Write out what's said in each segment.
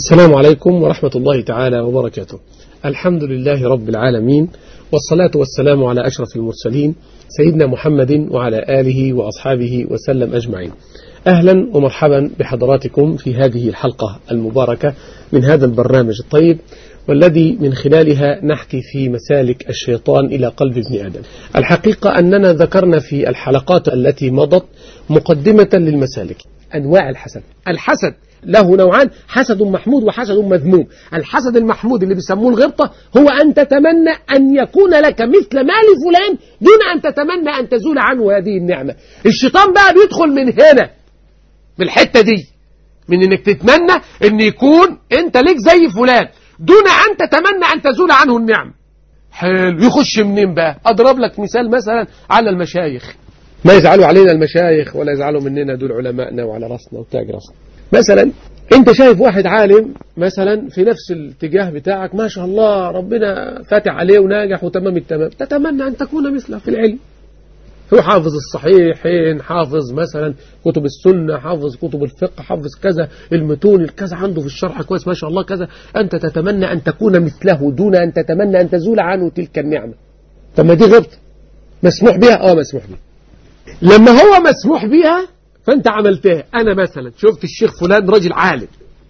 السلام عليكم ورحمة الله تعالى وبركاته الحمد لله رب العالمين والصلاة والسلام على أشرف المرسلين سيدنا محمد وعلى آله وأصحابه وسلم أجمعين أهلا ومرحبا بحضراتكم في هذه الحلقة المباركة من هذا البرنامج الطيب والذي من خلالها نحكي في مسالك الشيطان إلى قلب ابن آدم الحقيقة أننا ذكرنا في الحلقات التي مضت مقدمة للمسالك أنواع الحسد الحسد له نوعان حسد محمود وحسد مذموم الحسد المحمود اللي بيسموه الغبطة هو أن تتمنى أن يكون لك مثل ما لفلان دون أن تتمنى أن تزول عنه هذه النعمة الشيطان بقى بيدخل من هنا من الحتة دي من انك تتمنى ان يكون انت ليك زي فلان دون ان تتمنى ان تزول عنه النعمة حلو يخش منين بقى اضرب لك مثال مثلا على المشايخ ما يزعلوا علينا المشايخ ولا يزعلوا مننا دول علمائنا وعلى راسنا وتاج راسنا مثلا انت شايف واحد عالم مثلا في نفس الاتجاه بتاعك ما شاء الله ربنا فاتح عليه وناجح وتمام التمام تتمنى ان تكون مثله في العلم هو حافظ الصحيحين حافظ مثلا كتب السنة حافظ كتب الفقه حافظ كذا المتون الكذا عنده في الشرح كويس ما شاء الله كذا أنت تتمنى أن تكون مثله دون أن تتمنى أن تزول عنه تلك النعمة طب ما دي غبطة مسموح بها اه مسموح بها لما هو مسموح بها فأنت عملتها أنا مثلا شفت الشيخ فلان راجل عالم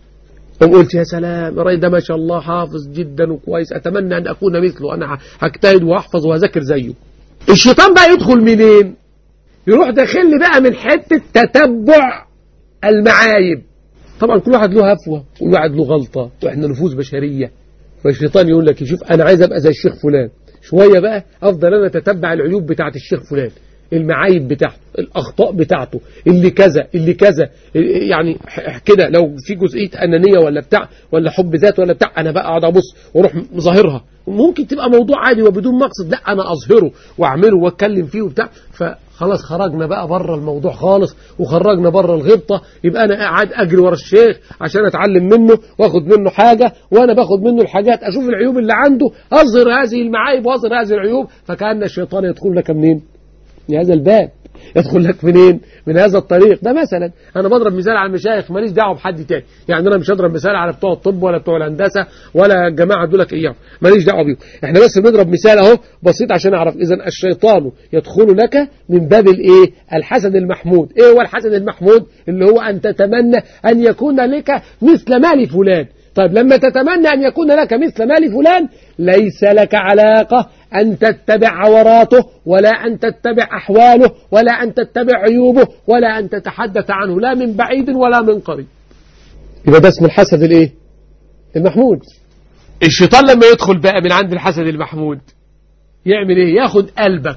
قلت يا سلام الراجل ده ما شاء الله حافظ جدا وكويس أتمنى أن أكون مثله أنا هجتهد وأحفظ وأذاكر زيه الشيطان بقى يدخل منين يروح داخل لي بقى من حتة تتبع المعايب طبعا كل واحد له هفوة كل واحد له غلطة واحنا نفوس بشرية فالشيطان يقول لك يشوف انا عايز ابقى زي الشيخ فلان شوية بقى افضل انا اتتبع العيوب بتاعت الشيخ فلان المعايب بتاعته الأخطاء بتاعته اللي كذا اللي كذا يعني كده لو في جزئية أنانية ولا بتاع ولا حب ذات ولا بتاع أنا بقى أقعد أبص وأروح مظاهرها ممكن تبقى موضوع عادي وبدون مقصد لا أنا أظهره وأعمله وأتكلم فيه وبتاع فخلاص خرجنا بقى بره الموضوع خالص وخرجنا بره الغبطة يبقى أنا قاعد أجري ورا الشيخ عشان أتعلم منه وأخد منه حاجة وأنا باخد منه الحاجات أشوف العيوب اللي عنده أظهر هذه المعايب وأظهر هذه العيوب فكأن الشيطان يدخل لك منين من هذا الباب يدخل لك منين من هذا الطريق ده مثلا انا بضرب مثال على المشايخ ماليش دعوه بحد تاني يعني انا مش هضرب مثال على بتوع الطب ولا بتوع الهندسه ولا الجماعه دول اياهم ماليش دعوه بيهم احنا بس بنضرب مثال اهو بسيط عشان اعرف اذا الشيطان يدخل لك من باب الايه الحسد المحمود ايه هو الحسد المحمود اللي هو ان تتمنى ان يكون لك مثل مال فلان طيب لما تتمنى أن يكون لك مثل مال فلان ليس لك علاقة أن تتبع عوراته ولا أن تتبع أحواله ولا أن تتبع عيوبه ولا أن تتحدث عنه لا من بعيد ولا من قريب يبقى ده اسم الحسد الايه المحمود الشيطان لما يدخل بقى من عند الحسد المحمود يعمل ايه ياخد قلبك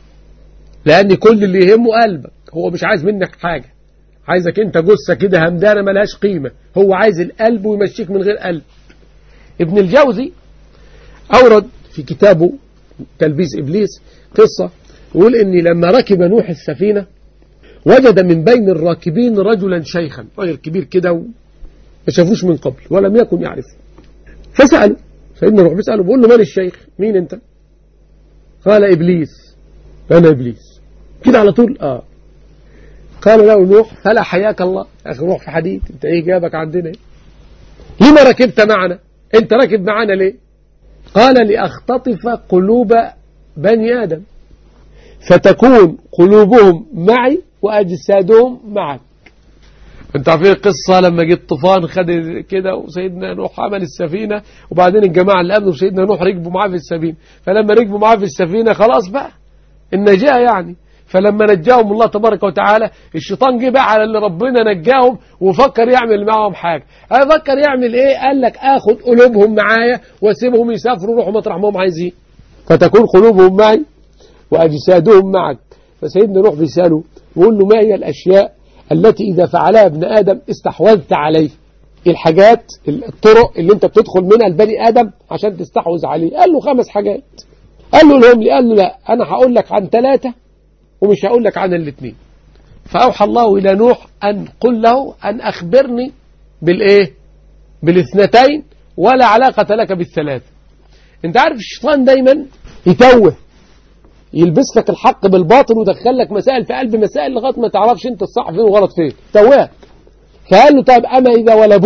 لأن كل اللي يهمه قلبك هو مش عايز منك حاجة عايزك انت جثة كده همدانة ملهاش قيمة هو عايز القلب ويمشيك من غير قلب ابن الجوزي أورد في كتابه تلبيس إبليس قصة يقول إني لما ركب نوح السفينة وجد من بين الراكبين رجلا شيخا راجل كبير كده وما شافوش من قبل ولم يكن يعرفه فسأله سيدنا نوح بيسأله بيقول له مال الشيخ مين انت قال إبليس أنا إبليس كده على طول آه قال له نوح هلا حياك الله أخي روح في حديد انت ايه جابك عندنا لما ركبت معنا انت راكب معنا ليه قال لأختطف قلوب بني آدم فتكون قلوبهم معي وأجسادهم معك انت عارفين القصة لما جه الطوفان خد كده وسيدنا نوح عمل السفينة وبعدين الجماعة اللي قبله سيدنا نوح ركبوا معاه في السفينة فلما ركبوا معاه في السفينة خلاص بقى النجاة يعني فلما نجاهم الله تبارك وتعالى الشيطان جه بقى على اللي ربنا نجاهم وفكر يعمل معاهم حاجة فكر يعمل ايه قال لك اخد قلوبهم معايا واسيبهم يسافروا يروحوا مطرح ما هم عايزين فتكون قلوبهم معي واجسادهم معك فسيدنا نوح بيساله يقول له ما هي الاشياء التي اذا فعلها ابن ادم استحوذت عليه الحاجات الطرق اللي انت بتدخل منها البني ادم عشان تستحوذ عليه قال له خمس حاجات قال له لهم لي قال له لا انا هقول لك عن ثلاثه ومش هقول لك عن الاثنين فأوحى الله إلى نوح أن قل له أن أخبرني بالإيه بالاثنتين ولا علاقة لك بالثلاثة انت عارف الشيطان دايما يتوه يلبس لك الحق بالباطل ويدخل لك مسائل في قلب مسائل لغايه ما تعرفش انت الصح فين وغلط فين توهك فقال له طيب اما اذا ولا بد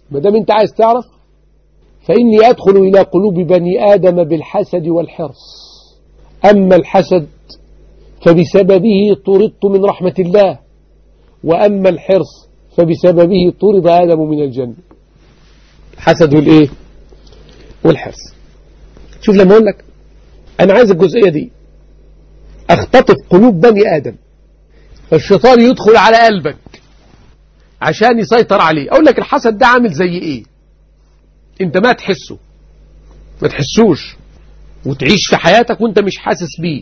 ما دام انت عايز تعرف فإني أدخل إلى قلوب بني آدم بالحسد والحرص أما الحسد فبسببه طردت من رحمة الله وأما الحرص فبسببه طرد آدم من الجنة الحسد والإيه والحرص شوف لما أقول لك أنا عايز الجزئية دي أختطف قلوب بني آدم فالشيطان يدخل على قلبك عشان يسيطر عليه أقول لك الحسد ده عامل زي إيه أنت ما تحسه ما تحسوش وتعيش في حياتك وانت مش حاسس بيه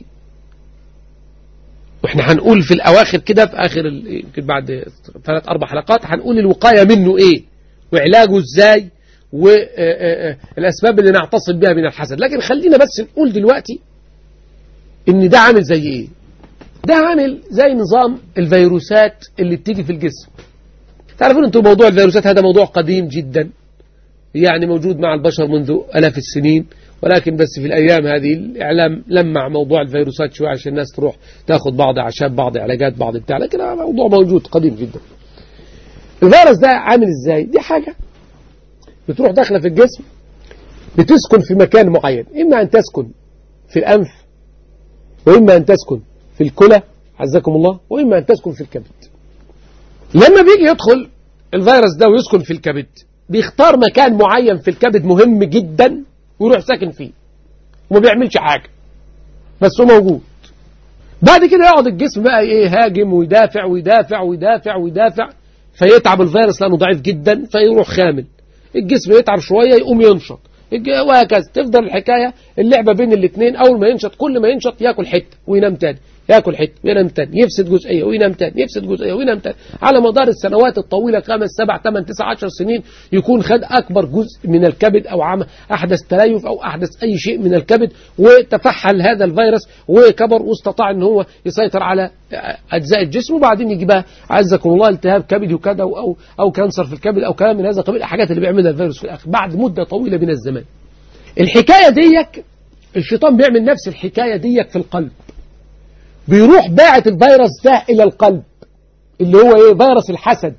واحنا هنقول في الأواخر كده في آخر يمكن بعد ثلاث أربع حلقات هنقول الوقاية منه إيه وعلاجه إزاي والأسباب اللي نعتصم بها من الحسد لكن خلينا بس نقول دلوقتي إن ده عامل زي إيه ده عامل زي نظام الفيروسات اللي بتيجي في الجسم تعرفون أنتم موضوع الفيروسات هذا موضوع قديم جدا يعني موجود مع البشر منذ ألاف السنين ولكن بس في الأيام هذه الإعلام لمع موضوع الفيروسات شوية عشان الناس تروح تاخذ بعض أعشاب بعض علاجات بعض بتاع لكن هذا موضوع موجود قديم جدا الفيروس ده عامل ازاي دي حاجة بتروح داخلة في الجسم بتسكن في مكان معين إما أن تسكن في الأنف وإما أن تسكن في الكلى عزكم الله وإما أن تسكن في الكبد لما بيجي يدخل الفيروس ده ويسكن في الكبد بيختار مكان معين في الكبد مهم جدا ويروح ساكن فيه وما بيعملش حاجة بس هو موجود بعد كده يقعد الجسم بقى ايه هاجم ويدافع ويدافع ويدافع ويدافع فيتعب الفيروس لانه ضعيف جدا فيروح خامل الجسم يتعب شوية يقوم ينشط وهكذا تفضل الحكاية اللعبة بين الاثنين أول ما ينشط كل ما ينشط ياكل حتة وينام تاني ياكل حته وينام تاني يفسد جزئيه وينام تاني يفسد جزئيه وينام تاني على مدار السنوات الطويله خمس سبع ثمان تسع عشر سنين يكون خد اكبر جزء من الكبد او عم احدث تليف او احدث اي شيء من الكبد وتفحل هذا الفيروس وكبر واستطاع ان هو يسيطر على اجزاء الجسم وبعدين يجي بقى عزكم الله التهاب كبدي وكذا او او كانسر في الكبد او كلام من هذا القبيل الحاجات اللي بيعملها الفيروس في الاخر بعد مده طويله من الزمان الحكايه ديك الشيطان بيعمل نفس الحكايه ديك في القلب بيروح باعت الفيروس ده إلى القلب اللي هو إيه فيروس الحسد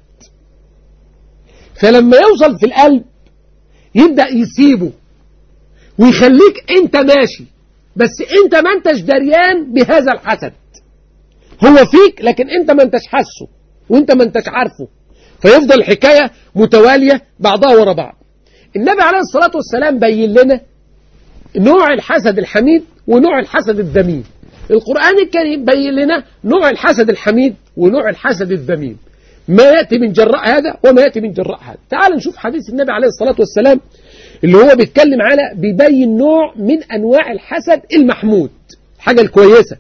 فلما يوصل في القلب يبدأ يسيبه ويخليك أنت ماشي بس أنت ما أنتش دريان بهذا الحسد هو فيك لكن أنت ما أنتش حاسه وأنت ما أنتش عارفه فيفضل الحكاية متوالية بعضها ورا بعض النبي عليه الصلاة والسلام بين لنا نوع الحسد الحميد ونوع الحسد الذميم القرآن الكريم بين لنا نوع الحسد الحميد ونوع الحسد الذميم ما يأتي من جراء هذا وما يأتي من جراء هذا تعال نشوف حديث النبي عليه الصلاة والسلام اللي هو بيتكلم على بيبين نوع من أنواع الحسد المحمود حاجة الكويسة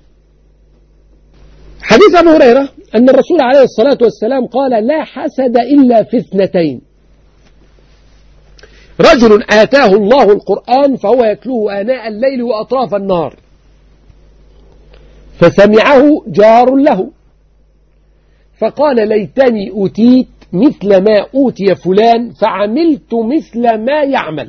حديث أبو هريرة أن الرسول عليه الصلاة والسلام قال لا حسد إلا في اثنتين رجل آتاه الله القرآن فهو يتلوه آناء الليل وأطراف النهار فسمعه جار له فقال ليتني أوتيت مثل ما أوتي فلان فعملت مثل ما يعمل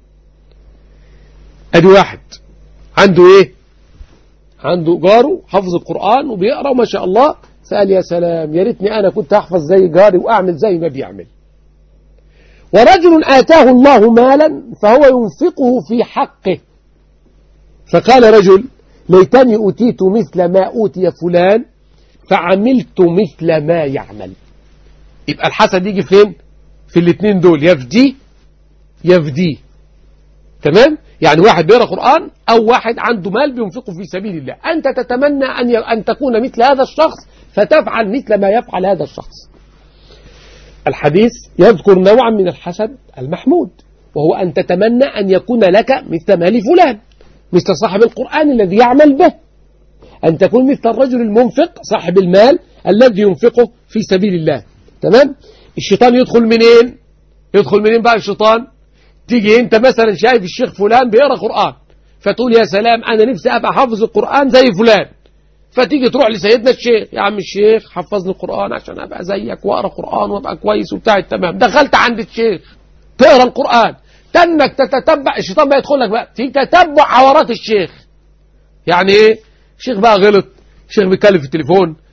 أدي واحد عنده إيه عنده جاره حفظ القرآن وبيقرأ ما شاء الله سأل يا سلام يا ريتني أنا كنت أحفظ زي جاري وأعمل زي ما بيعمل ورجل آتاه الله مالا فهو ينفقه في حقه فقال رجل ليتني أوتيت مثل ما أوتي فلان فعملت مثل ما يعمل يبقى الحسد يجي فين في الاثنين دول يفدي يفدي تمام يعني واحد بيقرا قرآن أو واحد عنده مال بينفقه في سبيل الله أنت تتمنى أن أن تكون مثل هذا الشخص فتفعل مثل ما يفعل هذا الشخص الحديث يذكر نوعا من الحسد المحمود وهو أن تتمنى أن يكون لك مثل مال فلان مثل صاحب القرآن الذي يعمل به أن تكون مثل الرجل المنفق صاحب المال الذي ينفقه في سبيل الله تمام الشيطان يدخل منين يدخل منين بقى الشيطان تيجي انت مثلا شايف الشيخ فلان بيقرا قرآن فتقول يا سلام انا نفسي ابقى حافظ القرآن زي فلان فتيجي تروح لسيدنا الشيخ يا عم الشيخ حفظني القرآن عشان ابقى زيك واقرا قرآن وابقى كويس وبتاع تمام دخلت عند الشيخ تقرا القرآن تنك تتتبع الشيطان بقى يدخل لك بقى في تتبع عورات الشيخ يعني ايه الشيخ بقى غلط الشيخ بيتكلم في التليفون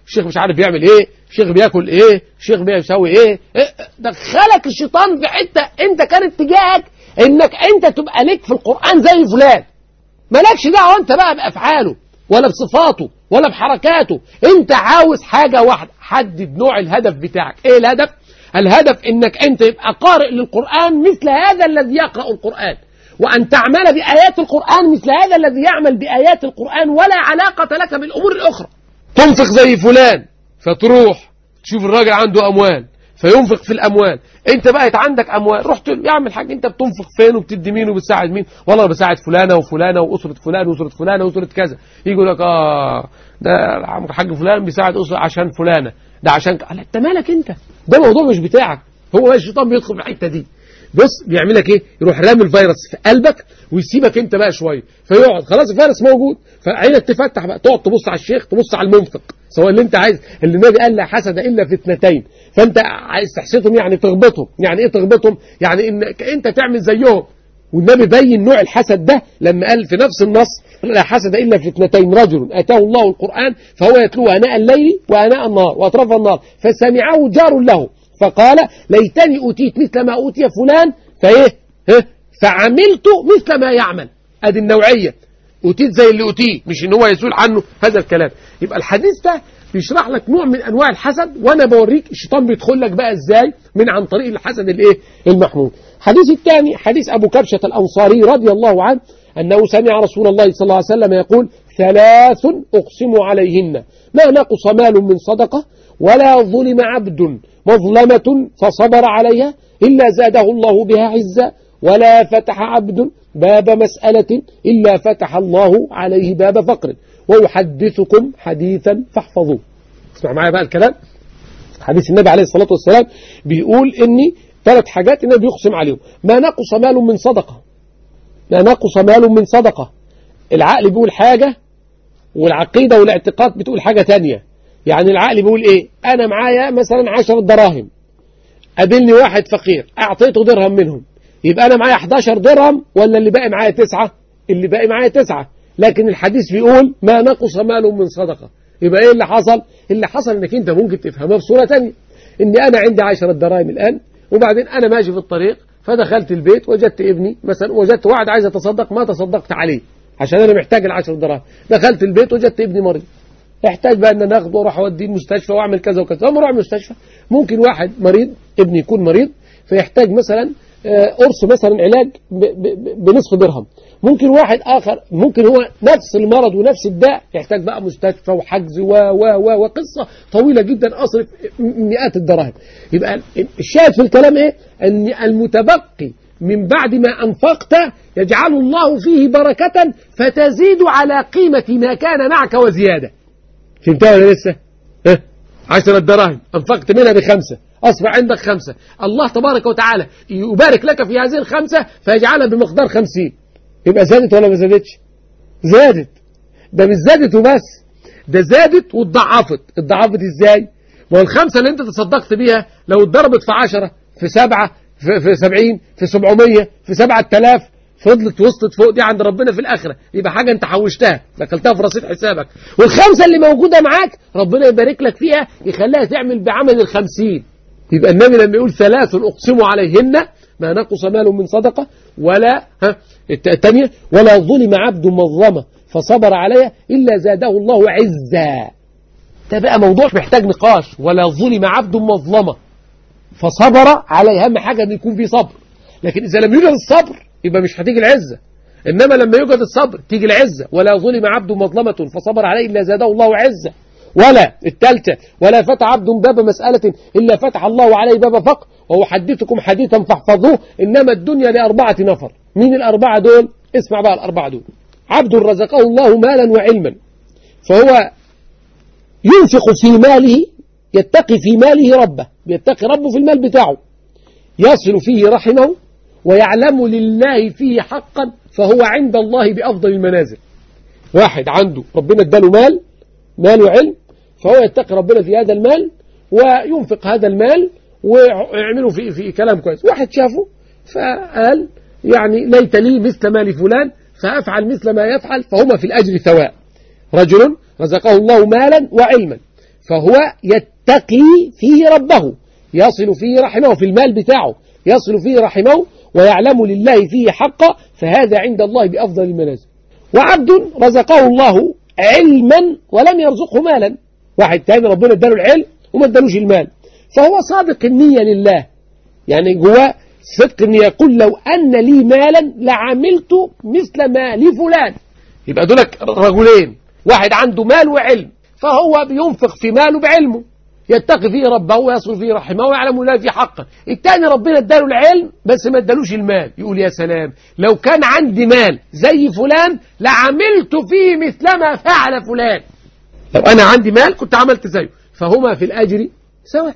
الشيخ مش عارف بيعمل ايه الشيخ بياكل ايه الشيخ بيسوي ايه, إيه دخلك الشيطان في حته انت كان اتجاهك انك انت تبقى لك في القران زي فلان مالكش دعوه انت بقى بافعاله ولا بصفاته ولا بحركاته انت عاوز حاجه واحده حدد نوع الهدف بتاعك ايه الهدف الهدف انك انت يبقى قارئ للقران مثل هذا الذي يقرا القران وأن تعمل بآيات القرآن مثل هذا الذي يعمل بآيات القرآن ولا علاقة لك بالأمور الأخرى تنفق زي فلان فتروح تشوف الراجل عنده أموال فينفق في الأموال أنت بقت عندك أموال رحت له يا عم الحاج أنت بتنفق فين وبتدي مين وبتساعد مين والله بساعد فلانة وفلانة وأسرة فلان وأسرة فلانة وأسرة كذا يقول لك آه ده الحاج فلان بيساعد أسرة عشان فلانة ده عشان ك... أنت مالك أنت ده موضوع مش بتاعك هو الشيطان بيدخل في الحتة دي بص بيعمل لك ايه يروح رامي الفيروس في قلبك ويسيبك انت بقى شويه فيقعد خلاص الفيروس موجود فعينك تفتح بقى تقعد تبص على الشيخ تبص على المنفق سواء اللي انت عايز اللي النبي قال لا حسد الا في اثنتين فانت عايز تحسدهم يعني تغبطهم يعني ايه تغبطهم يعني انك انت تعمل زيهم والنبي بين نوع الحسد ده لما قال في نفس النص لا حسد إلا في اثنتين رجل أتاه الله القرآن فهو يتلوه أناء الليل وأناء النهار وأطراف النار فسمعه جار له فقال ليتني أوتيت مثل ما أوتي فلان فإيه ها فعملت مثل ما يعمل ادي النوعية أوتيت زي اللي أوتيه مش إن هو يسول عنه هذا الكلام يبقى الحديث ده بيشرح لك نوع من أنواع الحسد وأنا بوريك الشيطان بيدخل لك بقى إزاي من عن طريق الحسد الإيه المحمود حديث الثاني حديث أبو كبشة الأنصاري رضي الله عنه أنه سمع رسول الله صلى الله عليه وسلم يقول ثلاث أقسم عليهن ما نقص مال من صدقة ولا ظلم عبد مظلمة فصبر عليها إلا زاده الله بها عزا ولا فتح عبد باب مسألة إلا فتح الله عليه باب فقر ويحدثكم حديثا فاحفظوه اسمع معايا بقى الكلام حديث النبي عليه الصلاة والسلام بيقول إني ثلاث حاجات النبي يقسم عليهم ما نقص مال من صدقة ما نقص مال من صدقة العقل بيقول حاجة والعقيدة والاعتقاد بتقول حاجة تانية يعني العقل بيقول ايه انا معايا مثلا عشر دراهم قابلني واحد فقير اعطيته درهم منهم يبقى انا معايا 11 درهم ولا اللي باقي معايا تسعة اللي باقي معايا تسعة لكن الحديث بيقول ما نقص مال من صدقة يبقى ايه اللي حصل اللي حصل انك انت ممكن تفهمها بصورة تانية اني انا عندي عشرة دراهم الان وبعدين انا ماشي في الطريق فدخلت البيت وجدت ابني مثلا وجدت واحد عايز يتصدق ما تصدقت عليه عشان انا محتاج العشر دراهم دخلت البيت وجدت ابني مريض احتاج بقى ان ناخده واروح اوديه المستشفى واعمل كذا وكذا لما اروح المستشفى ممكن واحد مريض ابني يكون مريض فيحتاج مثلا قرص مثلا علاج بنصف درهم ممكن واحد اخر ممكن هو نفس المرض ونفس الداء يحتاج بقى مستشفى وحجز و و و وقصه طويله جدا اصرف مئات الدراهم يبقى الشاهد في الكلام ايه ان المتبقي من بعد ما أنفقت يجعل الله فيه بركة فتزيد على قيمة ما كان معك وزيادة فهمتها ولا لسه ها عشرة دراهم أنفقت منها بخمسة أصبح عندك خمسة الله تبارك وتعالى يبارك لك في هذه الخمسة فيجعلها بمقدار خمسين يبقى زادت ولا ما زادتش زادت ده مش زادت وبس ده زادت واتضعفت اتضعفت ازاي ما هو الخمسة اللي انت تصدقت بيها لو اتضربت في عشرة في سبعة في, في سبعين في سبعمية في سبعة تلاف فضلت وسطت فوق دي عند ربنا في الآخرة يبقى حاجة انت حوشتها دخلتها في رصيد حسابك والخمسة اللي موجودة معاك ربنا يبارك لك فيها يخليها تعمل بعمل الخمسين يبقى النبي لما يقول ثلاث أقسم عليهن ما نقص مال من صدقة ولا ها الثانية ولا ظلم عبد مظلمة فصبر عليها إلا زاده الله عزا ده بقى موضوع محتاج نقاش ولا ظلم عبد مظلمة فصبر عليه أهم حاجة أن يكون في صبر لكن إذا لم يوجد الصبر يبقى مش هتيجي العزة إنما لما يوجد الصبر تيجي العزة ولا ظلم عبد مظلمة فصبر عليه إلا زاده الله عزة ولا الثالثة ولا فتح عبد باب مسألة إلا فتح الله عليه باب فقر وأحدثكم حديثا فاحفظوه إنما الدنيا لأربعة نفر مين الأربعة دول اسمع بقى الأربعة دول عبد رزقه الله مالا وعلما فهو ينفق في ماله يتقي في ماله ربه بيتقي ربه في المال بتاعه يصل فيه رحمه ويعلم لله فيه حقا فهو عند الله بأفضل المنازل واحد عنده ربنا اداله مال مال وعلم فهو يتقي ربنا في هذا المال وينفق هذا المال ويعمله في, في كلام كويس واحد شافه فقال يعني ليت لي مثل مال فلان فأفعل مثل ما يفعل فهما في الأجر سواء رجل رزقه الله مالا وعلما فهو يتقي فيه ربه يصل فيه رحمه في المال بتاعه يصل فيه رحمه ويعلم لله فيه حقا فهذا عند الله بأفضل المنازل وعبد رزقه الله علما ولم يرزقه مالا واحد تاني ربنا اداله العلم وما ادالوش المال فهو صادق النية لله يعني جواه صدق ان يقول لو ان لي مالا لعملت مثل ما لفلان يبقى دولك رجلين واحد عنده مال وعلم فهو بينفق في ماله بعلمه يتقي فيه ربه ويصل فيه رحمه ويعلم الله في حقه التاني ربنا اداله العلم بس ما ادالوش المال يقول يا سلام لو كان عندي مال زي فلان لعملت فيه مثلما فعل فلان لو أنا عندي مال كنت عملت زيه فهما في الأجر سواء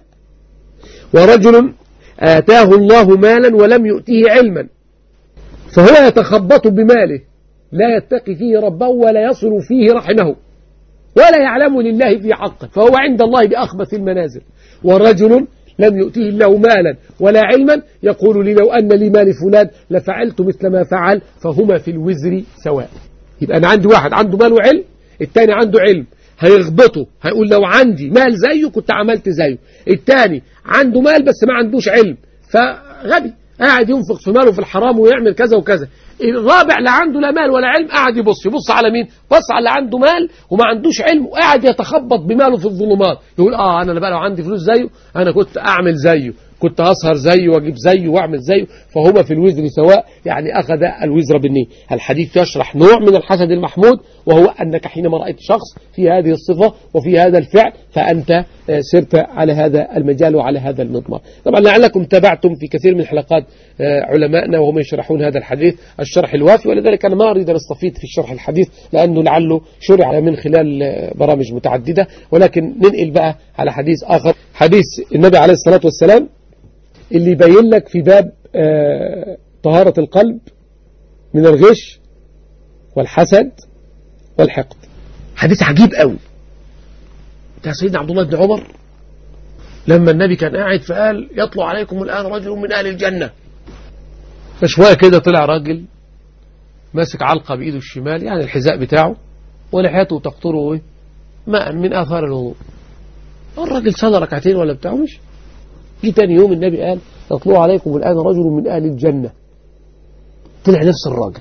ورجل آتاه الله مالا ولم يؤتيه علما فهو يتخبط بماله لا يتقي فيه ربه ولا يصل فيه رحمه ولا يعلم لله في حقه فهو عند الله بأخبث المنازل ورجل لم يؤتيه الله مالا ولا علما يقول لي لو أن لي مال فلان لفعلت مثل ما فعل فهما في الوزر سواء يبقى أنا عندي واحد عنده مال وعلم الثاني عنده علم هيغبطه هيقول لو عندي مال زيه كنت عملت زيه الثاني عنده مال بس ما عندوش علم فغبي قاعد ينفق في ماله في الحرام ويعمل كذا وكذا الرابع لا عنده لا مال ولا علم قاعد يبص يبص على مين بص على اللي عنده مال وما عندوش علم وقاعد يتخبط بماله في الظلمات يقول اه انا بقى لو عندي فلوس زيه انا كنت اعمل زيه كنت أسهر زيه وأجيب زيه وأعمل زيه فهما في الوزر سواء يعني أخذ الوزر بالنية الحديث يشرح نوع من الحسد المحمود وهو أنك حينما رأيت شخص في هذه الصفة وفي هذا الفعل فأنت سرت على هذا المجال وعلى هذا المضمار طبعا لعلكم تابعتم في كثير من حلقات علمائنا وهم يشرحون هذا الحديث الشرح الوافي ولذلك أنا ما أريد أن أستفيد في الشرح الحديث لأنه لعله شرح من خلال برامج متعددة ولكن ننقل بقى على حديث آخر حديث النبي عليه الصلاة والسلام اللي يبين لك في باب آه طهارة القلب من الغش والحسد والحقد حديث عجيب قوي بتاع سيدنا عبد الله بن عمر لما النبي كان قاعد فقال يطلع عليكم الآن رجل من أهل الجنة فشوية كده طلع راجل ماسك علقة بإيده الشمال يعني الحذاء بتاعه ولحيته تقطره ماء من آثار الوضوء الراجل صلى ركعتين ولا بتاعه مش جه تاني يوم النبي قال يطلع عليكم الآن رجل من أهل الجنة طلع نفس الراجل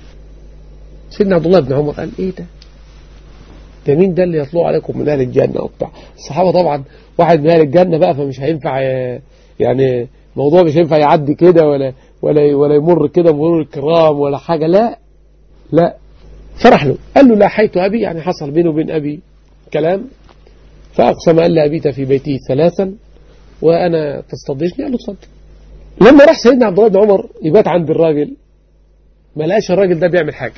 سيدنا عبد الله بن عمر قال ايه ده ده مين ده اللي يطلع عليكم من أهل الجنة وبتاع الصحابة طبعا واحد من أهل الجنة بقى فمش هينفع يعني الموضوع مش هينفع يعدي كده ولا ولا ولا يمر كده مرور الكرام ولا حاجة لا لا فرح له قال له لاحيت أبي يعني حصل بينه وبين أبي كلام فأقسم أن لا أبيت في بيته ثلاثا وأنا تستضيفني قال له تصدق لما راح سيدنا عبد الله بن عمر يبات عند الراجل ما لقاش الراجل ده بيعمل حاجة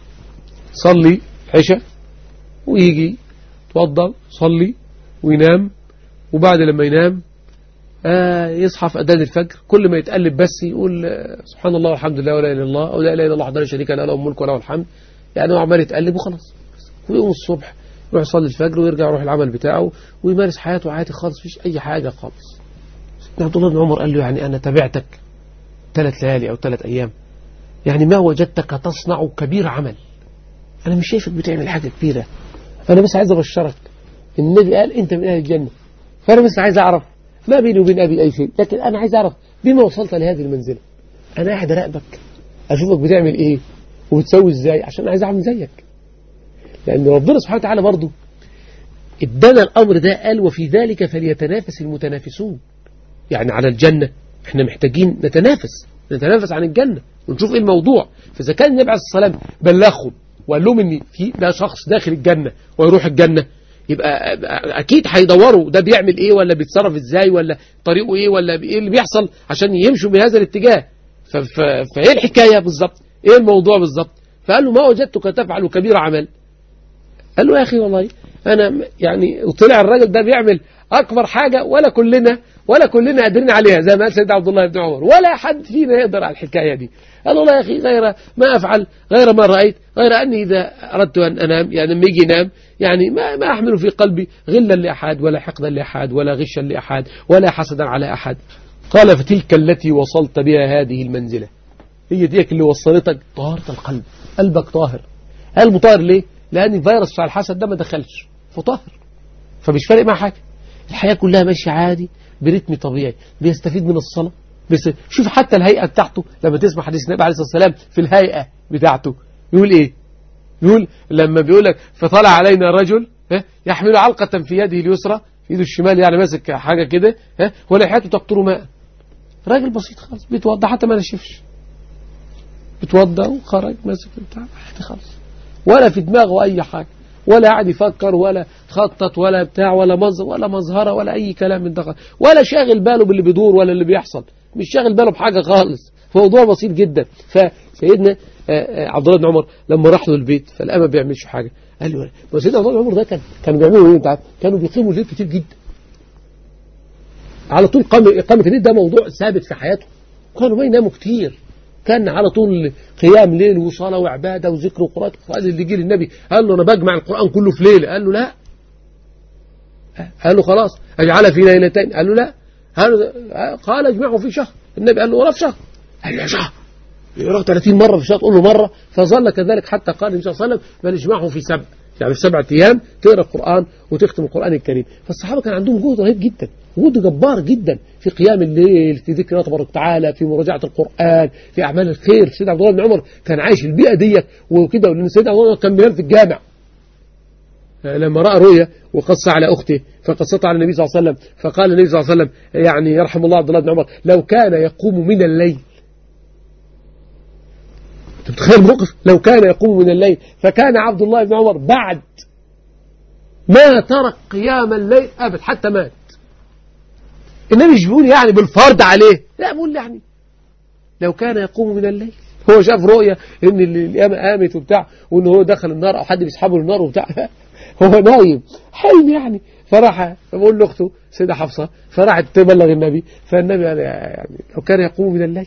صلي عشاء ويجي توضى صلي وينام وبعد لما ينام آه يصحى في أذان الفجر كل ما يتقلب بس يقول آه سبحان الله والحمد لله ولا إله إلا الله أو لا إله إلا الله وحده لا شريك له له الملك وله الحمد يعني هو عمال يتقلب وخلاص ويقوم الصبح يروح يصلي الفجر ويرجع يروح العمل بتاعه ويمارس حياته عادي خالص فيش أي حاجة خالص سيدنا عبد الله بن عمر قال له يعني أنا تابعتك ثلاث ليالي أو ثلاث أيام يعني ما وجدتك تصنع كبير عمل أنا مش شايفك بتعمل حاجة كبيرة فأنا بس عايز أبشرك النبي قال أنت من أهل الجنة فأنا بس عايز أعرف ما بيني وبين أبي أي شيء لكن أنا عايز أعرف بما وصلت لهذه المنزلة أنا قاعد أراقبك أشوفك بتعمل إيه وبتسوي إزاي عشان عايز أعمل زيك لأن ربنا سبحانه وتعالى برضه ادانا الأمر ده قال وفي ذلك فليتنافس المتنافسون يعني على الجنة احنا محتاجين نتنافس نتنافس عن الجنة ونشوف ايه الموضوع فإذا كان النبي عليه الصلاة والسلام بلغهم وقال لهم ان في ده شخص داخل الجنة ويروح الجنة يبقى اكيد هيدوروا ده بيعمل ايه ولا بيتصرف ازاي ولا طريقه ايه ولا ايه اللي بيحصل عشان يمشوا بهذا الاتجاه فايه الحكاية بالظبط ايه الموضوع بالظبط فقال له ما وجدتك تفعل كبير عمل قال له يا اخي والله انا يعني طلع الراجل ده بيعمل اكبر حاجة ولا كلنا ولا كلنا قادرين عليها زي ما قال سيدنا عبد الله بن عمر ولا حد فينا يقدر على الحكاية دي قال والله يا أخي غير ما أفعل غير ما رأيت غير أني إذا أردت أن أنام يعني لما يجي ينام يعني ما, ما أحمل في قلبي غلا لأحد ولا حقدا لأحد ولا غشا لأحد ولا حسدا على أحد قال فتلك التي وصلت بها هذه المنزلة هي ديك اللي وصلتك طهارة القلب قلبك طاهر قلبه طاهر ليه؟ لأن الفيروس بتاع الحسد ده ما دخلش فطاهر فمش فارق مع حاجة الحياة كلها ماشية عادي برتم طبيعي بيستفيد من الصلاة بس شوف حتى الهيئة بتاعته لما تسمع حديث النبي عليه الصلاة والسلام في الهيئة بتاعته يقول ايه يقول لما بيقول لك فطلع علينا رجل يحمل علقة في يده اليسرى في يده الشمال يعني ماسك حاجة كده ولحيته تقطر ماء راجل بسيط خالص بيتوضى حتى ما نشفش بيتوضى وخرج ماسك بتاع عادي خالص ولا في دماغه أي حاجة ولا قاعد يفكر ولا خطط ولا بتاع ولا مظهر ولا مظهرة ولا أي كلام من ده ولا شاغل باله باللي بيدور ولا اللي بيحصل مش شاغل باله بحاجة خالص موضوع بسيط جدا فسيدنا عبد الله بن عمر لما راح له البيت فلقى ما بيعملش حاجة قال له ما سيدنا عبد الله بن عمر ده كان كانوا بيعملوا ايه انت عارف كانوا بيقيموا الليل كتير جدا على طول قام إقامة الليل ده موضوع ثابت في حياته كانوا ما يناموا كتير كان على طول قيام ليل وصلاة وعبادة وذكر وقراءة القرآن اللي جه للنبي قال له أنا بجمع القرآن كله في ليلة قال له لا قال له خلاص أجعلها في ليلتين قال له لا قال اجمعه في شهر النبي قال له ولا في شهر قال له شهر يقرأ 30 مرة في الشهر تقول له مرة فظل كذلك حتى قال النبي صلى الله عليه وسلم بل اجمعه في سبع يعني في سبعة أيام تقرأ القرآن وتختم القرآن الكريم فالصحابة كان عندهم جهد رهيب جدا جهد جبار جدا في قيام الليل في ذكر الله تبارك وتعالى في مراجعة القرآن في أعمال الخير سيدنا عبد الله بن عمر كان عايش البيئة ديت وكده ولأن سيدنا عبد الله كان بينام في الجامع لما رأى رؤيا وقص على أخته فقصتها على النبي صلى الله عليه وسلم فقال النبي صلى الله عليه وسلم يعني يرحم الله عبد الله بن عمر لو كان يقوم من الليل تتخيل الموقف لو كان يقوم من الليل فكان عبد الله بن عمر بعد ما ترك قيام الليل أبد حتى مات النبي مش بيقول يعني بالفرض عليه لا بيقول يعني لو كان يقوم من الليل هو شاف رؤية ان القيامة قامت وبتاع وان هو دخل النار او حد بيسحبه للنار وبتاع هو نايم حلم يعني فراح بقول لاخته سيدة حفصة فراحت تبلغ النبي فالنبي قال يعني لو كان يقوم من الليل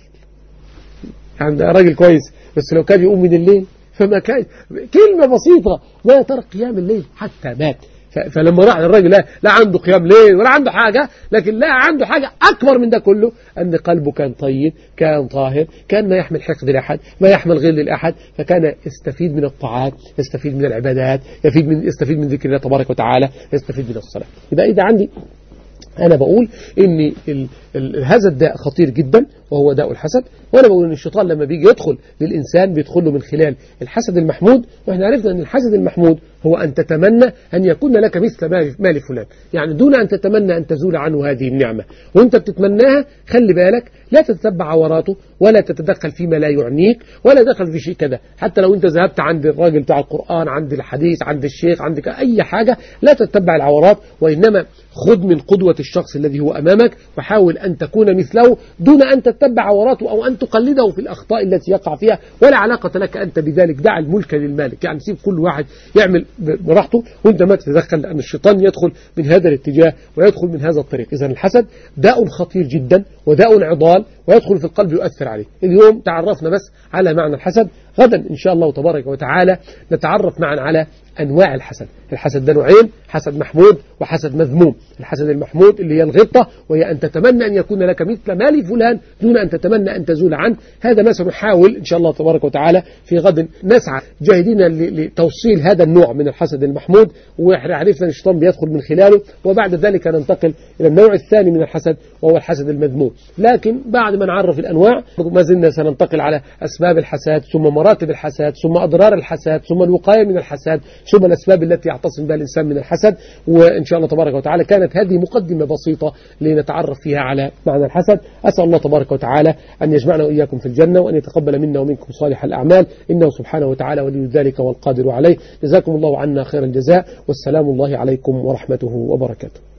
يعني ده راجل كويس بس لو كان يقوم من الليل فما كان كلمة بسيطة لا ترك قيام الليل حتى مات فلما راح الراجل لا, لا عنده قيام ليل ولا عنده حاجة لكن لا عنده حاجة أكبر من ده كله أن قلبه كان طيب كان طاهر كان ما يحمل حقد لأحد ما يحمل غل لأحد فكان يستفيد من الطاعات يستفيد من العبادات يستفيد من, يستفيد من ذكر الله تبارك وتعالى يستفيد من الصلاة يبقى إذا عندي أنا بقول إن ال ال هذا الداء خطير جدا وهو داء الحسد وأنا بقول إن الشيطان لما بيجي يدخل للإنسان بيدخل له من خلال الحسد المحمود وإحنا عرفنا أن الحسد المحمود هو أن تتمنى أن يكون لك مثل مال فلان يعني دون أن تتمنى أن تزول عنه هذه النعمة وأنت بتتمناها خلي بالك لا تتبع عوراته ولا تتدخل فيما لا يعنيك ولا دخل في شيء كذا حتى لو أنت ذهبت عند الراجل بتاع القرآن عند الحديث عند الشيخ عندك أي حاجة لا تتبع العورات وإنما خذ من قدوة الشخص الذي هو أمامك وحاول أن تكون مثله دون أن تتبع عوراته أو أن تقلده في الأخطاء التي يقع فيها ولا علاقة لك أنت بذلك دع الملك للمالك يعني سيب كل واحد يعمل براحته وانت ما تتدخل لأن الشيطان يدخل من هذا الاتجاه ويدخل من هذا الطريق إذا الحسد داء خطير جدا وداء عضال ويدخل في القلب يؤثر عليه اليوم تعرفنا بس على معنى الحسد غدا إن شاء الله تبارك وتعالى نتعرف معا على أنواع الحسد الحسد ده نوعين حسد محمود وحسد مذموم الحسد المحمود اللي هي الغطة وهي أن تتمنى أن يكون لك مثل مال فلان دون أن تتمنى أن تزول عنه هذا ما سنحاول إن شاء الله تبارك وتعالى في غد نسعى جاهدين لتوصيل هذا النوع من الحسد المحمود وإحنا عرفنا أن الشيطان بيدخل من خلاله وبعد ذلك ننتقل إلى النوع الثاني من الحسد وهو الحسد المذموم لكن بعد ما نعرف الأنواع ما زلنا سننتقل على أسباب الحسد ثم مراتب الحسد ثم أضرار الحسد ثم الوقاية من الحسد ثم الأسباب التي يعتصم بها الإنسان من الحسد وإن شاء الله تبارك وتعالى كانت هذه مقدمة بسيطة لنتعرف فيها على معنى الحسد أسأل الله تبارك وتعالى أن يجمعنا وإياكم في الجنة وأن يتقبل منا ومنكم صالح الأعمال إنه سبحانه وتعالى ولي ذلك والقادر عليه جزاكم الله عنا خير الجزاء والسلام الله عليكم ورحمته وبركاته